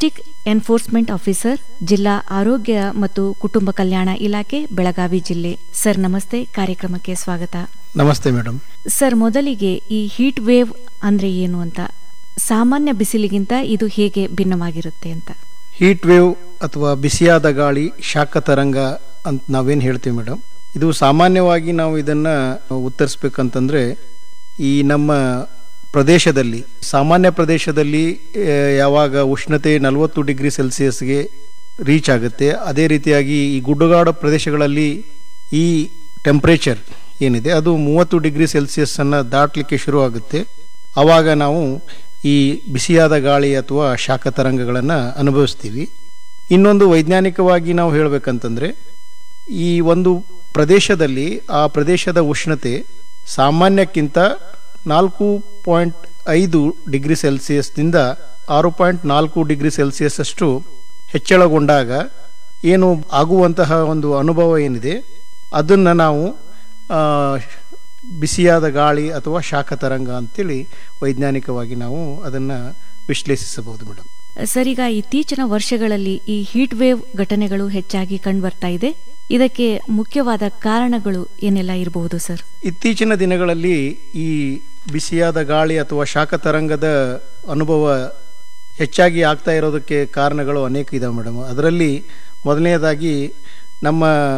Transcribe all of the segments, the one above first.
district enforcement officer ಜಿಲ್ಲಾ ಆರೋಗ್ಯ ಮತ್ತು ಕುಟುಂಬ ಕಲ್ಯಾಣ ಇಲಾಖೆ ಬೆಳಗಾವಿ ಜಿಲ್ಲೆ ಸರ್ ನಮಸ್ತೆ ಕಾರ್ಯಕ್ರಮಕ್ಕೆ ಸ್ವಾಗತ ನಮಸ್ತೆ ಮೇಡಮ್ ಸರ್ ಮೊದಲಿಗೆ ಈ ಹೀಟ್ ವೇವ್ ಅಂದ್ರೆ ಏನು ಅಂತ ಸಾಮಾನ್ಯ ಬಿಸಿಲಿಗಿಂತ ಇದು ಹೇಗೆ ಭಿನ್ನವಾಗಿರುತ್ತೆ ಅಂತ ಹೀಟ್ ವೇವ್ ಅಥವಾ ಬಿಸಿಯಾದ ಗಾಳಿ ಶಾಖ ತರಂಗ ಅಂತ ನಾವೇನು ಹೇಳ್ತೀವಿ ಮೇಡಮ್ ಇದು ಸಾಮಾನ್ಯವಾಗಿ ನಾವು ಇದನ್ನು ಉತ್ತರಿಸ್ಬೇಕಂತಂದರೆ ಈ ನಮ್ಮ ಪ್ರದೇಶದಲ್ಲಿ ಸಾಮಾನ್ಯ ಪ್ರದೇಶದಲ್ಲಿ ಆ, ಯಾವಾಗ ಉಷ್ಣತೆ ನಲವತ್ತು ಡಿಗ್ರಿ ಸೆಲ್ಸಿಯಸ್ಗೆ ರೀಚ್ ಆಗುತ್ತೆ ಅದೇ ರೀತಿಯಾಗಿ ಈ ಗುಡ್ಡಗಾಡು ಪ್ರದೇಶಗಳಲ್ಲಿ ಈ ಟೆಂಪ್ರೇಚರ್ ಏನಿದೆ ಅದು ಮೂವತ್ತು ಡಿಗ್ರಿ ಸೆಲ್ಸಿಯಸ್ಸನ್ನು ದಾಟಲಿಕ್ಕೆ ಶುರು ಆಗುತ್ತೆ ಆವಾಗ ನಾವು ಈ ಬಿಸಿಯಾದ ಗಾಳಿ ಅಥವಾ ಶಾಖ ತರಂಗಗಳನ್ನು ಅನುಭವಿಸ್ತೀವಿ ಇನ್ನೊಂದು ವೈಜ್ಞಾನಿಕವಾಗಿ ನಾವು ಹೇಳಬೇಕಂತಂದರೆ ಈ ಒಂದು ಪ್ರದೇಶದಲ್ಲಿ ಆ ಪ್ರದೇಶದ ಉಷ್ಣತೆ ಸಾಮಾನ್ಯಕ್ಕಿಂತ ನಾಲ್ಕು ಪಾಯಿಂಟ್ ಐದು ಡಿಗ್ರಿ ಸೆಲ್ಸಿಯಸ್ನಿಂದ ಆರು ಪಾಯಿಂಟ್ ನಾಲ್ಕು ಡಿಗ್ರಿ ಸೆಲ್ಸಿಯಸ್ ಅಷ್ಟು ಹೆಚ್ಚಳಗೊಂಡಾಗ ಏನು ಆಗುವಂತಹ ಒಂದು ಅನುಭವ ಏನಿದೆ ಅದನ್ನು ನಾವು ಆ, ಬಿಸಿಯಾದ ಗಾಳಿ ಅಥವಾ ಶಾಖ ತರಂಗ ಅಂತೇಳಿ ವೈಜ್ಞಾನಿಕವಾಗಿ ನಾವು ಅದನ್ನು ವಿಶ್ಲೇಷಿಸಬಹುದು ಮೇಡಮ್ ಸರ್ ಈಗ ಇತ್ತೀಚಿನ ವರ್ಷಗಳಲ್ಲಿ ಈ ಹೀಟ್ ವೇವ್ ಘಟನೆಗಳು ಹೆಚ್ಚಾಗಿ ಕಂಡುಬರ್ತಾ ಇದೆ ಇದಕ್ಕೆ ಮುಖ್ಯವಾದ ಕಾರಣಗಳು ಏನೆಲ್ಲ ಇರಬಹುದು ಸರ್ ಇತ್ತೀಚಿನ ದಿನಗಳಲ್ಲಿ ಈ ಬಿಸಿಯಾದ ಗಾಳಿ ಅಥವಾ ಶಾಖ ತರಂಗದ ಅನುಭವ ಹೆಚ್ಚಾಗಿ ಆಗ್ತಾ ಇರೋದಕ್ಕೆ ಕಾರಣಗಳು ಅನೇಕ ಇದಾವೆ ಮೇಡಮ್ ಅದರಲ್ಲಿ ಮೊದಲನೇದಾಗಿ ನಮ್ಮ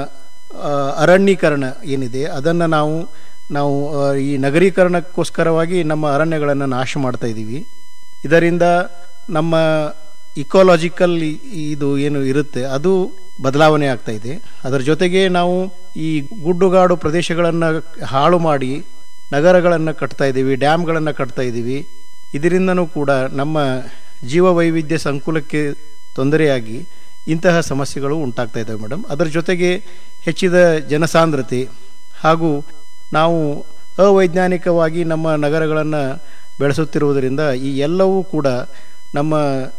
ಆ, ಅರಣ್ಯೀಕರಣ ಏನಿದೆ ಅದನ್ನು ನಾವು ನಾವು ಆ, ಈ ನಗರೀಕರಣಕ್ಕೋಸ್ಕರವಾಗಿ ನಮ್ಮ ಅರಣ್ಯಗಳನ್ನು ನಾಶ ಮಾಡ್ತಾ ಇದ್ದೀವಿ ಇದರಿಂದ ನಮ್ಮ ಇಕೋಲಾಜಿಕಲ್ ಇದು ಏನು ಇರುತ್ತೆ ಅದು ಬದಲಾವಣೆ ಆಗ್ತಾ ಇದೆ ಅದರ ಜೊತೆಗೆ ನಾವು ಈ ಗುಡ್ಡುಗಾಡು ಪ್ರದೇಶಗಳನ್ನು ಹಾಳು ಮಾಡಿ ನಗರಗಳನ್ನು ಕಟ್ತಾ ಇದ್ದೀವಿ ಡ್ಯಾಮ್ಗಳನ್ನು ಕಟ್ತಾ ಇದ್ದೀವಿ ಇದರಿಂದನೂ ಕೂಡ ನಮ್ಮ ಜೀವ ವೈವಿಧ್ಯ ಸಂಕುಲಕ್ಕೆ ತೊಂದರೆಯಾಗಿ ಇಂತಹ ಸಮಸ್ಯೆಗಳು ಉಂಟಾಗ್ತಾ ಇದ್ದಾವೆ ಮೇಡಮ್ ಅದರ ಜೊತೆಗೆ ಹೆಚ್ಚಿದ ಜನಸಾಂದ್ರತೆ ಹಾಗೂ ನಾವು ಅವೈಜ್ಞಾನಿಕವಾಗಿ ನಮ್ಮ ನಗರಗಳನ್ನು ಬೆಳೆಸುತ್ತಿರುವುದರಿಂದ ಈ ಎಲ್ಲವೂ ಕೂಡ ನಮ್ಮ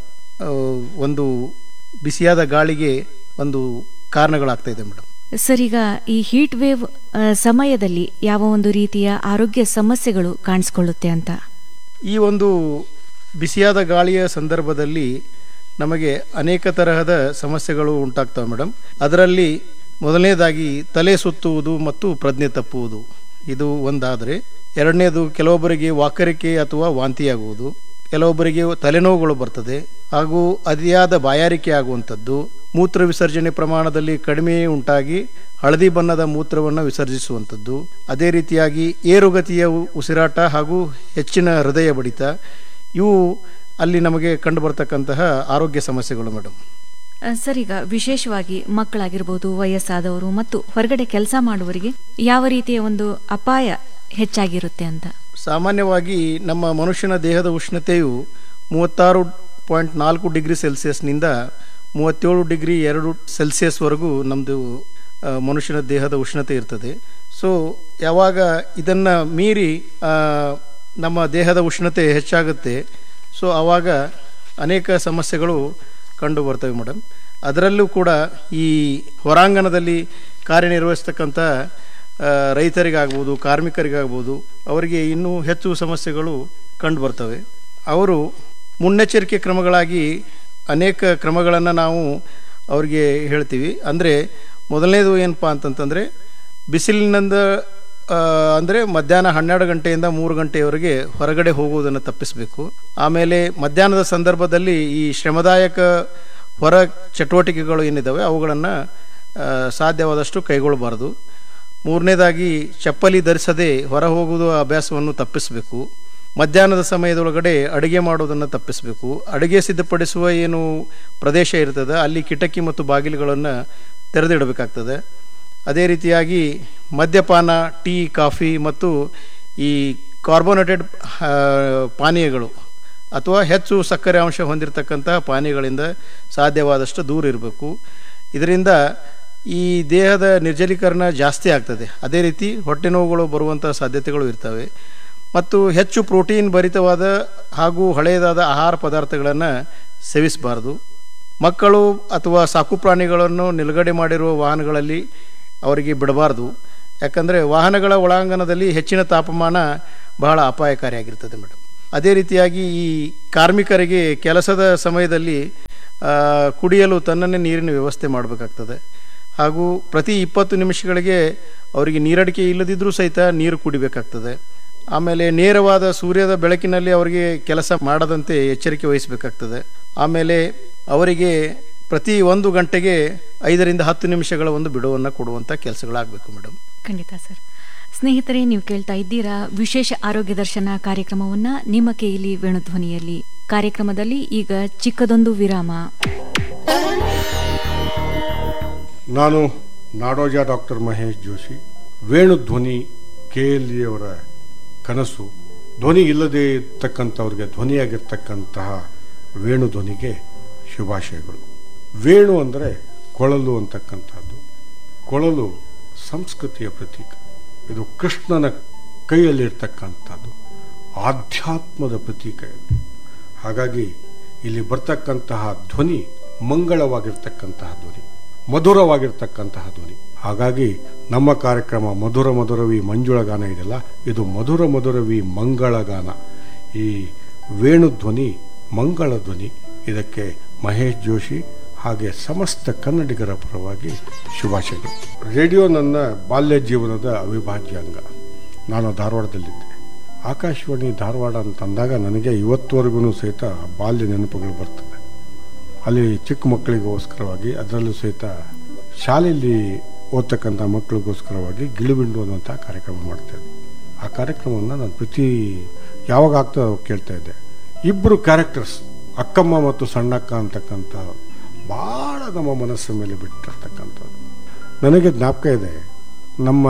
ಆ, ಒಂದು ಬಿಸಿಯಾದ ಗಾಳಿಗೆ ಒಂದು ಕಾರಣಗಳಾಗ್ತಾ ಇದೆ ಮೇಡಮ್ ಸರ್ ಈಗ ಈ ಹೀಟ್ ವೇವ್ ಆ, ಸಮಯದಲ್ಲಿ ಯಾವ ಒಂದು ರೀತಿಯ ಆರೋಗ್ಯ ಸಮಸ್ಯೆಗಳು ಕಾಣಿಸ್ಕೊಳ್ಳುತ್ತೆ ಅಂತ ಈ ಒಂದು ಬಿಸಿಯಾದ ಗಾಳಿಯ ಸಂದರ್ಭದಲ್ಲಿ ನಮಗೆ ಅನೇಕ ತರಹದ ಸಮಸ್ಯೆಗಳು ಉಂಟಾಗ್ತವೆ ಮೇಡಮ್ ಅದರಲ್ಲಿ ಮೊದಲನೇದಾಗಿ ತಲೆ ಸುತ್ತುವುದು ಮತ್ತು ಪ್ರಜ್ಞೆ ತಪ್ಪುವುದು ಇದು ಒಂದಾದರೆ ಎರಡನೇದು ಕೆಲವೊಬ್ಬರಿಗೆ ವಾಕರಿಕೆ ಅಥವಾ ವಾಂತಿಯಾಗುವುದು ಕೆಲವೊಬ್ಬರಿಗೆ ತಲೆನೋವುಗಳು ಬರ್ತದೆ ಹಾಗೂ ಅತಿಯಾದ ಬಾಯಾರಿಕೆ ಆಗುವಂಥದ್ದು ಮೂತ್ರ ವಿಸರ್ಜನೆ ಪ್ರಮಾಣದಲ್ಲಿ ಕಡಿಮೆ ಉಂಟಾಗಿ ಹಳದಿ ಬಣ್ಣದ ಮೂತ್ರವನ್ನು ವಿಸರ್ಜಿಸುವಂಥದ್ದು ಅದೇ ರೀತಿಯಾಗಿ ಏರುಗತಿಯ ಉ- ಉಸಿರಾಟ ಹಾಗೂ ಹೆಚ್ಚಿನ ಹೃದಯ ಬಡಿತ ಇವು ಅಲ್ಲಿ ನಮಗೆ ಕಂಡುಬರ್ತಕ್ಕಂತಹ ಆರೋಗ್ಯ ಸಮಸ್ಯೆಗಳು ಮೇಡಮ್ ಆ, ಸರ್ ಈಗ ವಿಶೇಷವಾಗಿ ಮಕ್ಕಳಾಗಿರ್ಬೋದು ವಯಸ್ಸಾದವರು ಮತ್ತು ಹೊರಗಡೆ ಕೆಲಸ ಮಾಡುವವರಿಗೆ ಯಾವ ರೀತಿಯ ಒಂದು ಅಪಾಯ ಹೆಚ್ಚಾಗಿರುತ್ತೆ ಅಂತ ಸಾಮಾನ್ಯವಾಗಿ ನಮ್ಮ ಮನುಷ್ಯನ ದೇಹದ ಉಷ್ಣತೆಯು ಮೂವತ್ತಾರು ಪಾಯಿಂಟ್ ನಾಲ್ಕು ಡಿಗ್ರಿ ಸೆಲ್ಸಿಯಸ್ನಿಂದ ಮೂವತ್ತೇಳು ಡಿಗ್ರಿ ಎರಡು ಸೆಲ್ಸಿಯಸ್ವರೆಗೂ ನಮ್ಮದು ಆ, ಮನುಷ್ಯನ ದೇಹದ ಉಷ್ಣತೆ ಇರ್ತದೆ ಸೊ ಯಾವಾಗ ಇದನ್ನು ಮೀರಿ ಆ, ನಮ್ಮ ದೇಹದ ಉಷ್ಣತೆ ಹೆಚ್ಚಾಗುತ್ತೆ ಸೊ ಆವಾಗ ಅನೇಕ ಸಮಸ್ಯೆಗಳು ಕಂಡು ಬರ್ತವೆ ಮೇಡಮ್ ಅದರಲ್ಲೂ ಕೂಡ ಈ ಹೊರಾಂಗಣದಲ್ಲಿ ಕಾರ್ಯನಿರ್ವಹಿಸ್ತಕ್ಕಂಥ ಆ, ರೈತರಿಗಾಗ್ಬೋದು ಕಾರ್ಮಿಕರಿಗಾಗ್ಬೋದು ಅವರಿಗೆ ಇನ್ನೂ ಹೆಚ್ಚು ಸಮಸ್ಯೆಗಳು ಕಂಡು ಬರ್ತವೆ ಅವರು ಮುನ್ನೆಚ್ಚರಿಕೆ ಕ್ರಮಗಳಾಗಿ ಅನೇಕ ಕ್ರಮಗಳನ್ನು ನಾವು ಅವರಿಗೆ ಹೇಳ್ತೀವಿ ಅಂದರೆ ಮೊದಲನೇದು ಏನಪ್ಪ ಅಂತಂತಂದರೆ ಬಿಸಿಲಿನಿಂದ ಅಂದರೆ ಮಧ್ಯಾಹ್ನ ಹನ್ನೆರಡು ಗಂಟೆಯಿಂದ ಮೂರು ಗಂಟೆಯವರೆಗೆ ಹೊರಗಡೆ ಹೋಗುವುದನ್ನು ತಪ್ಪಿಸಬೇಕು ಆಮೇಲೆ ಮಧ್ಯಾಹ್ನದ ಸಂದರ್ಭದಲ್ಲಿ ಈ ಶ್ರಮದಾಯಕ ಹೊರ ಚಟುವಟಿಕೆಗಳು ಏನಿದ್ದಾವೆ ಅವುಗಳನ್ನು ಸಾಧ್ಯವಾದಷ್ಟು ಕೈಗೊಳ್ಳಬಾರ್ದು ಮೂರನೇದಾಗಿ ಚಪ್ಪಲಿ ಧರಿಸದೆ ಹೊರ ಹೋಗುವ ಅಭ್ಯಾಸವನ್ನು ತಪ್ಪಿಸಬೇಕು ಮಧ್ಯಾಹ್ನದ ಸಮಯದೊಳಗಡೆ ಅಡುಗೆ ಮಾಡೋದನ್ನು ತಪ್ಪಿಸಬೇಕು ಅಡುಗೆ ಸಿದ್ಧಪಡಿಸುವ ಏನು ಪ್ರದೇಶ ಇರ್ತದೆ ಅಲ್ಲಿ ಕಿಟಕಿ ಮತ್ತು ಬಾಗಿಲುಗಳನ್ನು ತೆರೆದಿಡಬೇಕಾಗ್ತದೆ ಅದೇ ರೀತಿಯಾಗಿ ಮದ್ಯಪಾನ ಟೀ ಕಾಫಿ ಮತ್ತು ಈ ಕಾರ್ಬೋನೇಟೆಡ್ ಪಾನೀಯಗಳು ಅಥವಾ ಹೆಚ್ಚು ಸಕ್ಕರೆ ಅಂಶ ಹೊಂದಿರತಕ್ಕಂತಹ ಪಾನೀಯಗಳಿಂದ ಸಾಧ್ಯವಾದಷ್ಟು ದೂರ ಇರಬೇಕು ಇದರಿಂದ ಈ ದೇಹದ ನಿರ್ಜಲೀಕರಣ ಜಾಸ್ತಿ ಆಗ್ತದೆ ಅದೇ ರೀತಿ ಹೊಟ್ಟೆ ನೋವುಗಳು ಬರುವಂಥ ಸಾಧ್ಯತೆಗಳು ಇರ್ತವೆ ಮತ್ತು ಹೆಚ್ಚು ಪ್ರೋಟೀನ್ ಭರಿತವಾದ ಹಾಗೂ ಹಳೆಯದಾದ ಆಹಾರ ಪದಾರ್ಥಗಳನ್ನು ಸೇವಿಸಬಾರ್ದು ಮಕ್ಕಳು ಅಥವಾ ಸಾಕು ಪ್ರಾಣಿಗಳನ್ನು ನಿಲುಗಡೆ ಮಾಡಿರುವ ವಾಹನಗಳಲ್ಲಿ ಅವರಿಗೆ ಬಿಡಬಾರ್ದು ಯಾಕಂದರೆ ವಾಹನಗಳ ಒಳಾಂಗಣದಲ್ಲಿ ಹೆಚ್ಚಿನ ತಾಪಮಾನ ಬಹಳ ಅಪಾಯಕಾರಿಯಾಗಿರ್ತದೆ ಮೇಡಮ್ ಅದೇ ರೀತಿಯಾಗಿ ಈ ಕಾರ್ಮಿಕರಿಗೆ ಕೆಲಸದ ಸಮಯದಲ್ಲಿ ಆ, ಕುಡಿಯಲು ತನ್ನನ್ನೇ ನೀರಿನ ವ್ಯವಸ್ಥೆ ಮಾಡಬೇಕಾಗ್ತದೆ ಹಾಗೂ ಪ್ರತಿ ಇಪ್ಪತ್ತು ನಿಮಿಷಗಳಿಗೆ ಅವರಿಗೆ ನೀರಡಿಕೆ ಇಲ್ಲದಿದ್ದರೂ ಸಹಿತ ನೀರು ಕುಡಿಬೇಕಾಗ್ತದೆ ಆಮೇಲೆ ನೇರವಾದ ಸೂರ್ಯದ ಬೆಳಕಿನಲ್ಲಿ ಅವರಿಗೆ ಕೆಲಸ ಮಾಡದಂತೆ ಎಚ್ಚರಿಕೆ ವಹಿಸಬೇಕಾಗ್ತದೆ ಆಮೇಲೆ ಅವರಿಗೆ ಪ್ರತಿ ಒಂದು ಗಂಟೆಗೆ ಐದರಿಂದ ಹತ್ತು ನಿಮಿಷಗಳ ಒಂದು ಬಿಡುವನ್ನು ಕೊಡುವಂಥ ಕೆಲಸಗಳಾಗಬೇಕು ಮೇಡಮ್ ಖಂಡಿತ ಸರ್ ಸ್ನೇಹಿತರೆ ನೀವು ಕೇಳ್ತಾ ಇದ್ದೀರಾ ವಿಶೇಷ ಆರೋಗ್ಯ ದರ್ಶನ ಕಾರ್ಯಕ್ರಮವನ್ನ ನಿಮ್ಮ ಕೈಲಿ ವೇಣುಧ್ವನಿಯಲ್ಲಿ ಕಾರ್ಯಕ್ರಮದಲ್ಲಿ ಈಗ ಚಿಕ್ಕದೊಂದು ವಿರಾಮ ನಾನು ನಾಡೋಜ ಡಾಕ್ಟರ್ ಮಹೇಶ್ ಜೋಶಿ ವೇಣು ಧ್ವನಿ ಕೆ ಎಲ್ ಅವರ ಕನಸು ಧ್ವನಿ ಇಲ್ಲದೆ ಇರ್ತಕ್ಕಂಥವ್ರಿಗೆ ಧ್ವನಿಯಾಗಿರ್ತಕ್ಕಂತಹ ವೇಣು ಧ್ವನಿಗೆ ಶುಭಾಶಯಗಳು ವೇಣು ಅಂದರೆ ಕೊಳಲು ಅಂತಕ್ಕಂಥದ್ದು ಕೊಳಲು ಸಂಸ್ಕೃತಿಯ ಪ್ರತೀಕ ಇದು ಕೃಷ್ಣನ ಕೈಯಲ್ಲಿರ್ತಕ್ಕಂಥದ್ದು ಆಧ್ಯಾತ್ಮದ ಪ್ರತೀಕ ಇದು ಹಾಗಾಗಿ ಇಲ್ಲಿ ಬರ್ತಕ್ಕಂತಹ ಧ್ವನಿ ಮಂಗಳವಾಗಿರ್ತಕ್ಕಂತಹ ಧ್ವನಿ ಮಧುರವಾಗಿರ್ತಕ್ಕಂತಹ ಧ್ವನಿ ಹಾಗಾಗಿ ನಮ್ಮ ಕಾರ್ಯಕ್ರಮ ಮಧುರ ಮಧುರವಿ ಮಂಜುಳ ಗಾನ ಇದೆಯಲ್ಲ ಇದು ಮಧುರ ಮಧುರವಿ ಮಂಗಳ ಗಾನ ಈ ವೇಣು ಧ್ವನಿ ಮಂಗಳ ಧ್ವನಿ ಇದಕ್ಕೆ ಮಹೇಶ್ ಜೋಶಿ ಹಾಗೆ ಸಮಸ್ತ ಕನ್ನಡಿಗರ ಪರವಾಗಿ ಶುಭಾಶಯಗಳು ರೇಡಿಯೋ ನನ್ನ ಬಾಲ್ಯ ಜೀವನದ ಅವಿಭಾಜ್ಯ ಅಂಗ ನಾನು ಧಾರವಾಡದಲ್ಲಿದ್ದೆ ಆಕಾಶವಾಣಿ ಧಾರವಾಡ ಅಂತಂದಾಗ ನನಗೆ ಇವತ್ತುವರೆಗೂ ಸಹಿತ ಬಾಲ್ಯ ನೆನಪುಗಳು ಬರ್ತದೆ ಅಲ್ಲಿ ಚಿಕ್ಕ ಮಕ್ಕಳಿಗೋಸ್ಕರವಾಗಿ ಅದರಲ್ಲೂ ಸಹಿತ ಶಾಲೆಯಲ್ಲಿ ಓದ್ತಕ್ಕಂಥ ಮಕ್ಕಳಿಗೋಸ್ಕರವಾಗಿ ಗಿಳಿಬಿಂಡು ಅನ್ನುವಂಥ ಕಾರ್ಯಕ್ರಮ ಮಾಡ್ತಾ ಇದ್ದೆ ಆ ಕಾರ್ಯಕ್ರಮವನ್ನು ನಾನು ಪ್ರತಿ ಯಾವಾಗ ಆಗ್ತಾ ಕೇಳ್ತಾ ಇದ್ದೆ ಇಬ್ಬರು ಕ್ಯಾರೆಕ್ಟರ್ಸ್ ಅಕ್ಕಮ್ಮ ಮತ್ತು ಸಣ್ಣಕ್ಕ ಅಂತಕ್ಕಂಥ ಭಾಳ ನಮ್ಮ ಮನಸ್ಸಿನ ಮೇಲೆ ಬಿಟ್ಟಿರ್ತಕ್ಕಂಥದ್ದು ನನಗೆ ಜ್ಞಾಪಕ ಇದೆ ನಮ್ಮ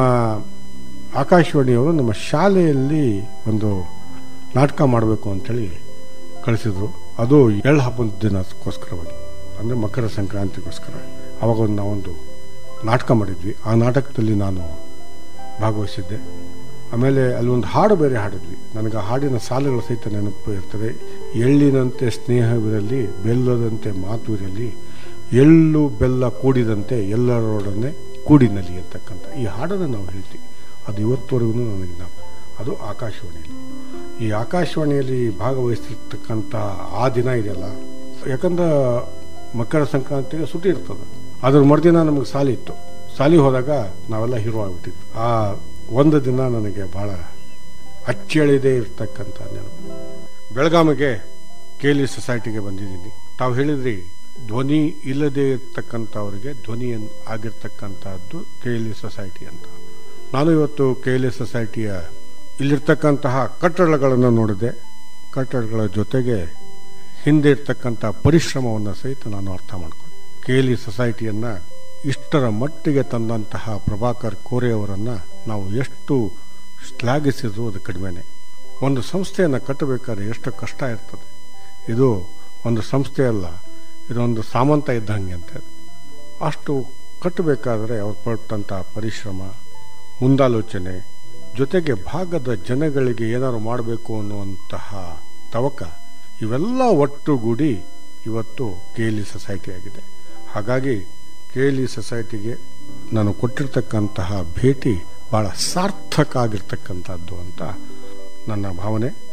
ಆಕಾಶವಾಣಿಯವರು ನಮ್ಮ ಶಾಲೆಯಲ್ಲಿ ಒಂದು ನಾಟಕ ಮಾಡಬೇಕು ಅಂಥೇಳಿ ಕಳಿಸಿದ್ರು ಅದು ಎಳ್ಳು ಹಬ್ಬದ ದಿನಕ್ಕೋಸ್ಕರವಾಗಿ ಅಂದರೆ ಮಕರ ಸಂಕ್ರಾಂತಿಗೋಸ್ಕರ ಅವಾಗ ಒಂದು ನಾವೊಂದು ನಾಟಕ ಮಾಡಿದ್ವಿ ಆ ನಾಟಕದಲ್ಲಿ ನಾನು ಭಾಗವಹಿಸಿದ್ದೆ ಆಮೇಲೆ ಅಲ್ಲಿ ಒಂದು ಹಾಡು ಬೇರೆ ಹಾಡಿದ್ವಿ ನನಗೆ ಆ ಹಾಡಿನ ಸಾಲುಗಳ ಸಹಿತ ನೆನಪು ಇರ್ತದೆ ಎಳ್ಳಿನಂತೆ ಸ್ನೇಹವಿರಲಿ ಬೆಲ್ಲದಂತೆ ಮಾತು ಇರಲಿ ಎಳ್ಳು ಬೆಲ್ಲ ಕೂಡಿದಂತೆ ಎಲ್ಲರೊಡನೆ ಕೂಡಿನಲ್ಲಿ ಅಂತಕ್ಕಂಥ ಈ ಹಾಡನ್ನು ನಾವು ಹೇಳ್ತೀವಿ ಅದು ಇವತ್ತುವರೆಗೂ ನನಗೆ ಜ್ಞಾಪ ಅದು ಆಕಾಶವಾಣಿಯಲ್ಲಿ ಈ ಆಕಾಶವಾಣಿಯಲ್ಲಿ ಭಾಗವಹಿಸಿರ್ತಕ್ಕಂಥ ಆ ದಿನ ಇದೆಯಲ್ಲ ಯಾಕಂದ್ರೆ ಮಕರ ಸಂಕ್ರಾಂತಿಗೆ ಸುಟಿ ಇರ್ತದೆ ಅದ್ರ ಮರುದಿನ ನಮಗೆ ಸಾಲಿ ಇತ್ತು ಸಾಲಿ ಹೋದಾಗ ನಾವೆಲ್ಲ ಹೀರೋ ಆಗ್ಬಿಟ್ಟಿದ್ವಿ ಆ ಒಂದು ದಿನ ನನಗೆ ಭಾಳ ಅಚ್ಚಳಿದೇ ಇರ್ತಕ್ಕಂಥ ನೆನಪು ಬೆಳಗಾವಿಗೆ ಕೇಲಿ ಸೊಸೈಟಿಗೆ ಬಂದಿದ್ದೀನಿ ತಾವು ಹೇಳಿದ್ರಿ ಧ್ವನಿ ಇಲ್ಲದೆ ಇರ್ತಕ್ಕಂಥವ್ರಿಗೆ ಧ್ವನಿ ಎನ್- ಆಗಿರ್ತಕ್ಕಂಥದ್ದು ಕೇಲಿ ಸೊಸೈಟಿ ಅಂತ ನಾನು ಇವತ್ತು ಕೇಲಿ ಸೊಸೈಟಿಯ ಇಲ್ಲಿರ್ತಕ್ಕಂತಹ ಕಟ್ಟಡಗಳನ್ನು ನೋಡಿದೆ ಕಟ್ಟಡಗಳ ಜೊತೆಗೆ ಹಿಂದೆ ಇರ್ತಕ್ಕಂಥ ಪರಿಶ್ರಮವನ್ನು ಸಹಿತ ನಾನು ಅರ್ಥ ಮಾಡ್ಕೊಂಡೆ ಕೇಲಿ ಸೊಸೈಟಿಯನ್ನು ಇಷ್ಟರ ಮಟ್ಟಿಗೆ ತಂದಂತಹ ಪ್ರಭಾಕರ್ ಕೋರೆ ಅವರನ್ನು ನಾವು ಎಷ್ಟು ಶ್ಲಾಘಿಸಿದ್ರು ಅದು ಕಡಿಮೆನೆ ಒಂದು ಸಂಸ್ಥೆಯನ್ನು ಕಟ್ಟಬೇಕಾದ್ರೆ ಎಷ್ಟು ಕಷ್ಟ ಇರ್ತದೆ ಇದು ಒಂದು ಸಂಸ್ಥೆ ಅಲ್ಲ ಇದೊಂದು ಸಾಮಂತ ಇದ್ದಂಗೆ ಅಂತ ಅಷ್ಟು ಕಟ್ಟಬೇಕಾದ್ರೆ ಅವ್ರು ಪಟ್ಟಂಥ ಪರಿಶ್ರಮ ಮುಂದಾಲೋಚನೆ ಜೊತೆಗೆ ಭಾಗದ ಜನಗಳಿಗೆ ಏನಾದ್ರು ಮಾಡಬೇಕು ಅನ್ನುವಂತಹ ತವಕ ಇವೆಲ್ಲ ಒಟ್ಟುಗೂಡಿ ಇವತ್ತು ಕೇಲಿ ಸೊಸೈಟಿ ಆಗಿದೆ ಹಾಗಾಗಿ ಕೇಲಿ ಸೊಸೈಟಿಗೆ ನಾನು ಕೊಟ್ಟಿರ್ತಕ್ಕಂತಹ ಭೇಟಿ ಭಾಳ ಸಾರ್ಥಕ ಆಗಿರ್ತಕ್ಕಂಥದ್ದು ಅಂತ ನನ್ನ ಭಾವನೆ